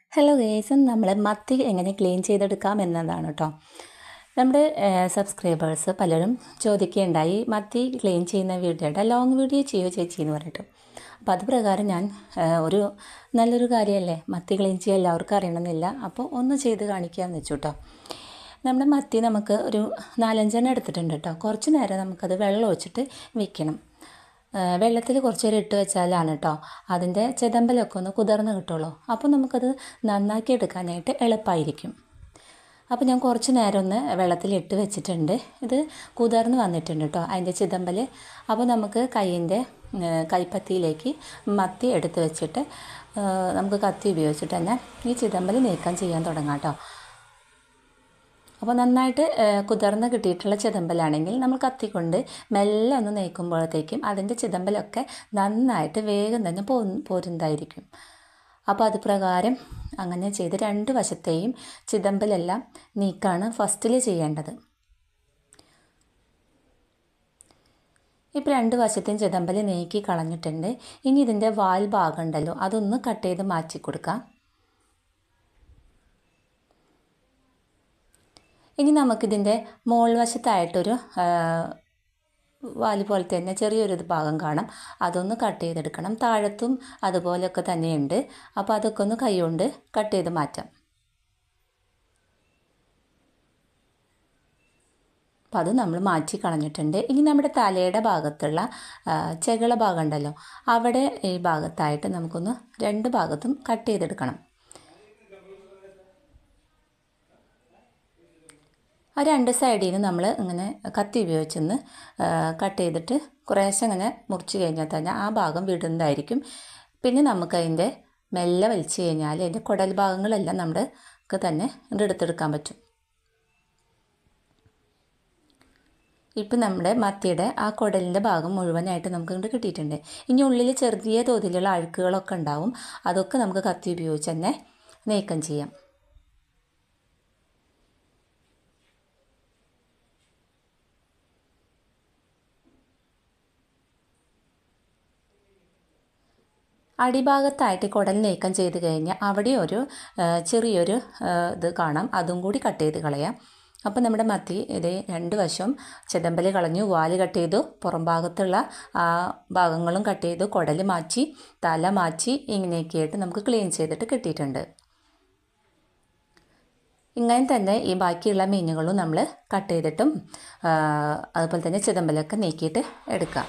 hello guys നമ്മൾ മത്തി എങ്ങനെ ക്ലീൻ ചെയ്തെടുക്കാം എന്നതാണ് കേട്ടോ നമ്മുടെ സബ്സ്ക്രൈബേഴ്സ് പലരും ചോദിക്കുകയുണ്ടായി മത്തി ക്ലീൻ ചെയ്യുന്ന വീഡിയോയുടെ ലോങ് വീഡിയോ ചെയ്യോ ചേച്ചി എന്ന് പറഞ്ഞിട്ട് അപ്പോൾ അത് പ്രകാരം ഞാൻ ആ, ഒരു നല്ലൊരു കാര്യമല്ലേ മത്തി ക്ലീൻ ചെയ്യാൻ എല്ലാവർക്കും അറിയണമെന്നില്ല അപ്പോൾ ഒന്ന് ചെയ്ത് കാണിക്കാമെന്ന് വെച്ചു കേട്ടോ നമ്മുടെ മത്തി നമുക്ക് ഒരു നാലഞ്ചെണ്ണം എടുത്തിട്ടുണ്ട് കേട്ടോ കുറച്ച് നേരം നമുക്കത് വെള്ളം ഒഴിച്ചിട്ട് വെക്കണം വെള്ളത്തിൽ കുറച്ച് നേരം ഇട്ട് വെച്ചാലാണ് കേട്ടോ അതിൻ്റെ ചെതമ്പലൊക്കെ ഒന്ന് കുതിർന്ന് കിട്ടുള്ളൂ അപ്പോൾ നമുക്കത് നന്നാക്കി എടുക്കാനായിട്ട് എളുപ്പമായിരിക്കും അപ്പോൾ ഞാൻ കുറച്ച് നേരം ഒന്ന് വെള്ളത്തിൽ ഇട്ട് വെച്ചിട്ടുണ്ട് ഇത് കുതിർന്ന് വന്നിട്ടുണ്ട് കേട്ടോ അതിൻ്റെ ചിതമ്പൽ അപ്പോൾ നമുക്ക് കയ്യിൻ്റെ കൈപ്പത്തിയിലേക്ക് മത്തി എടുത്ത് വെച്ചിട്ട് ആ, നമുക്ക് കത്തി ഉപയോഗിച്ചിട്ട് തന്നെ ഈ ചിതമ്പൽ നീക്കം ചെയ്യാൻ തുടങ്ങാം കേട്ടോ അപ്പോൾ നന്നായിട്ട് ആ, കുതിർന്ന് കിട്ടിയിട്ടുള്ള ചിതമ്പലാണെങ്കിൽ നമ്മൾ കത്തിക്കൊണ്ട് മെല്ലെ ഒന്ന് നീക്കുമ്പോഴത്തേക്കും അതിൻ്റെ ചിതമ്പലൊക്കെ നന്നായിട്ട് വേഗം തന്നെ പോ പോരുന്നതായിരിക്കും അപ്പോൾ അത് പ്രകാരം അങ്ങനെ ചെയ്ത് രണ്ട് വശത്തെയും ചിതമ്പലെല്ലാം നീക്കാണ് ഫസ്റ്റിൽ ചെയ്യേണ്ടത് ഇപ്പോൾ രണ്ട് വശത്തെയും ചിതമ്പൽ നീക്കി കളഞ്ഞിട്ടുണ്ട് ഇനി ഇതിൻ്റെ വാൽ ഭാഗം ഉണ്ടല്ലോ അതൊന്ന് കട്ട് ചെയ്ത് മാറ്റി കൊടുക്കാം ഇനി നമുക്കിതിൻ്റെ മോൾ വശത്തായിട്ടൊരു ആ, വാല് പോലെ തന്നെ ചെറിയൊരു ഇത് ഭാഗം കാണാം അതൊന്ന് കട്ട് ചെയ്തെടുക്കണം താഴത്തും അതുപോലെയൊക്കെ തന്നെയുണ്ട് അപ്പോൾ അതൊക്കെ ഒന്ന് കൈകൊണ്ട് കട്ട് ചെയ്ത് മാറ്റാം അപ്പോൾ അത് നമ്മൾ മാറ്റി കളഞ്ഞിട്ടുണ്ട് ഇനി നമ്മുടെ തലയുടെ ഭാഗത്തുള്ള ആ, ചെകിള ഭാഗം ഉണ്ടല്ലോ അവിടെ ഈ ഭാഗത്തായിട്ട് നമുക്കൊന്ന് രണ്ട് ഭാഗത്തും കട്ട് ചെയ്തെടുക്കണം ആ രണ്ട് സൈഡിൽ നിന്ന് നമ്മൾ ഇങ്ങനെ കത്തി ഉപയോഗിച്ചൊന്ന് കട്ട് ചെയ്തിട്ട് കുറേശ്ശെ ഇങ്ങനെ മുറിച്ച് കഴിഞ്ഞാൽ തന്നെ ആ ഭാഗം വിടുന്നതായിരിക്കും പിന്നെ നമുക്ക് അതിൻ്റെ മെല്ലെ വലിച്ചു കഴിഞ്ഞാൽ അതിൻ്റെ കുടൽ ഭാഗങ്ങളെല്ലാം നമുക്ക് തന്നെ ഇത് എടുത്തെടുക്കാൻ പറ്റും ഇപ്പം നമ്മുടെ മത്തിയുടെ ആ കുടലിൻ്റെ ഭാഗം മുഴുവനായിട്ട് നമുക്ക് ഇങ്ങോട്ട് കിട്ടിയിട്ടുണ്ട് ഇനി ഉള്ളിൽ ചെറിയ തോതിലുള്ള അഴുക്കുകളൊക്കെ ഉണ്ടാവും അതൊക്കെ നമുക്ക് കത്തി ഉപയോഗിച്ച് തന്നെ നീക്കം ചെയ്യാം അടിഭാഗത്തായിട്ട് കുടൽ നീക്കം ചെയ്ത് കഴിഞ്ഞാൽ അവിടെ ഒരു ആ, ചെറിയൊരു ആ, ഇത് കാണാം അതും കൂടി കട്ട് ചെയ്ത് കളയാം അപ്പോൾ നമ്മുടെ മത്തി ഇത് രണ്ട് വശവും ചെതമ്പൽ കളഞ്ഞു വാല് കട്ട് ചെയ്തു പുറം ഭാഗത്തുള്ള ആ ഭാഗങ്ങളും കട്ട് ചെയ്തു കുടൽ മാറ്റി തല മാറ്റി ഇങ്ങനെയൊക്കെ ആയിട്ട് നമുക്ക് ക്ലീൻ ചെയ്തിട്ട് കിട്ടിയിട്ടുണ്ട് ഇങ്ങനെ തന്നെ ഈ ബാക്കിയുള്ള മീനുകളും നമ്മൾ കട്ട് ചെയ്തിട്ടും ആ, അതുപോലെ തന്നെ ചിതമ്പലൊക്കെ നീക്കിയിട്ട് എടുക്കാം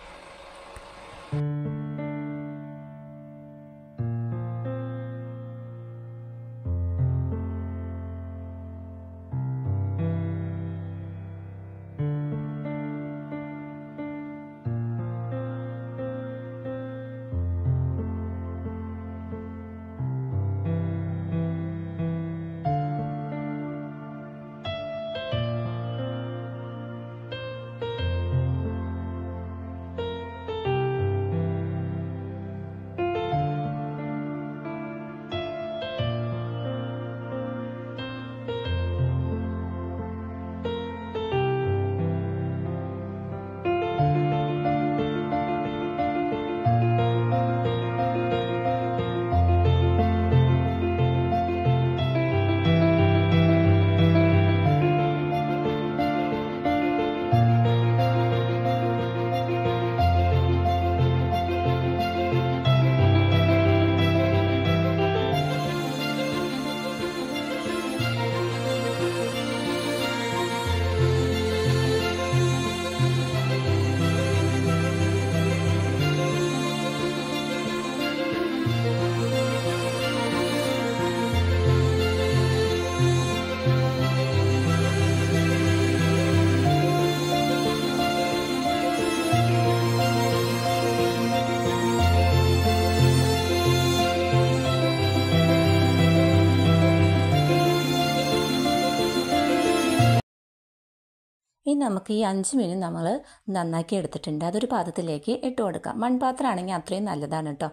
ഇനി നമുക്ക് ഈ അഞ്ച് മീനും നമ്മൾ നന്നാക്കി എടുത്തിട്ടുണ്ട് അതൊരു പാത്രത്തിലേക്ക് ഇട്ട് കൊടുക്കാം മൺപാത്രമാണെങ്കിൽ അത്രയും നല്ലതാണ് കേട്ടോ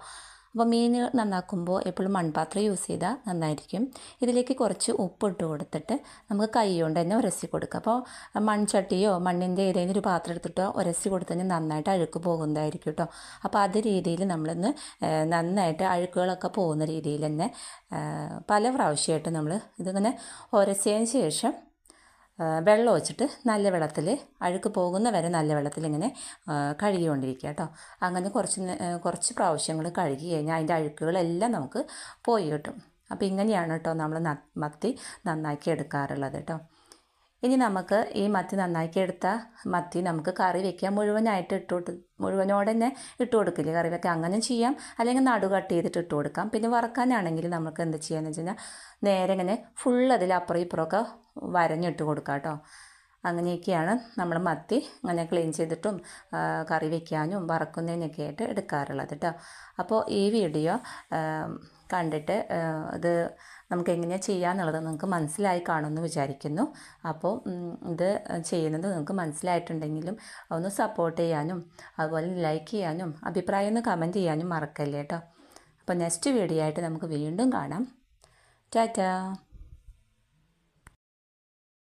അപ്പോൾ മീൻ നന്നാക്കുമ്പോൾ എപ്പോഴും മൺപാത്രം യൂസ് ചെയ്താൽ നന്നായിരിക്കും ഇതിലേക്ക് കുറച്ച് ഉപ്പിട്ട് കൊടുത്തിട്ട് നമുക്ക് കൈ കൊണ്ട് തന്നെ ഉരസി കൊടുക്കുക അപ്പോൾ മൺചട്ടിയോ മണ്ണിൻ്റെ ഏതെങ്കിലും ഒരു പാത്രം എടുത്തിട്ടോ ഉരസി കൊടുത്തു കഴിഞ്ഞാൽ നന്നായിട്ട് അഴുക്ക് പോകുന്നതായിരിക്കും കേട്ടോ അപ്പോൾ അത് രീതിയിൽ നമ്മളിന്ന് ഏഹ്, നന്നായിട്ട് അഴുക്കുകളൊക്കെ പോകുന്ന രീതിയിൽ തന്നെ ഏഹ്, പല പ്രാവശ്യമായിട്ട് നമ്മൾ ഇതിങ്ങനെ ഉരച്ചതിന് ശേഷം ആ, വെള്ളം ഒഴിച്ചിട്ട് നല്ല വെള്ളത്തിൽ അഴുക്ക് പോകുന്ന വരെ നല്ല വെള്ളത്തിൽ ഇങ്ങനെ ആ, കഴുകിക്കൊണ്ടിരിക്കുക കേട്ടോ അങ്ങനെ കുറച്ച് നേ- ആ, കുറച്ച് പ്രാവശ്യങ്ങൾ കഴുകി കഴിഞ്ഞാൽ അതിൻ്റെ അഴുക്കുകളെല്ലാം നമുക്ക് പോയി കിട്ടും അപ്പോൾ ഇങ്ങനെയാണ് കേട്ടോ നമ്മൾ ന- മത്തി നന്നാക്കി എടുക്കാറുള്ളത് കേട്ടോ ഇനി നമുക്ക് ഈ മത്തി നന്നാക്കി എടുത്ത മത്തി നമുക്ക് കറി വെക്കാം മുഴുവനായിട്ട് ഇട്ട് കൊടുത്ത് മുഴുവനോടെ തന്നെ ഇട്ട് കൊടുക്കില്ലേ കറി വെക്കാം അങ്ങനെ ചെയ്യാം അല്ലെങ്കിൽ നടു കട്ട് ചെയ്തിട്ട് ഇട്ട് കൊടുക്കാം പിന്നെ വറക്കാനാണെങ്കിൽ നമുക്ക് എന്ത് ചെയ്യാന്ന് വെച്ച് കഴിഞ്ഞാൽ നേരെ ഇങ്ങനെ ഫുൾ അതിൽ അപ്പുറം ഇപ്പുറമൊക്കെ വരഞ്ഞിട്ട് കൊടുക്കാം കേട്ടോ അങ്ങനെയൊക്കെയാണ് നമ്മൾ മത്തി ഇങ്ങനെ ക്ലീൻ ചെയ്തിട്ടും ആ, കറി വയ്ക്കാനും വറക്കുന്നതിനൊക്കെ ആയിട്ട് എടുക്കാറുള്ളത് കേട്ടോ അപ്പോൾ ഈ വീഡിയോ ആ, കണ്ടിട്ട് ആ, ഇത് നമുക്ക് എങ്ങനെയാണ് ചെയ്യാന്നുള്ളത് നിങ്ങൾക്ക് മനസ്സിലായി കാണുമെന്ന് വിചാരിക്കുന്നു അപ്പോൾ ഉം, ഇത് ചെയ്യുന്നത് നിങ്ങൾക്ക് മനസ്സിലായിട്ടുണ്ടെങ്കിലും ഒന്ന് സപ്പോർട്ട് ചെയ്യാനും അതുപോലെ ലൈക്ക് ചെയ്യാനും അഭിപ്രായം ഒന്ന് കമൻറ്റ് ചെയ്യാനും മറക്കല്ലേ കേട്ടോ അപ്പോൾ നെക്സ്റ്റ് വീഡിയോ ആയിട്ട് നമുക്ക് വീണ്ടും കാണാം ടാറ്റാ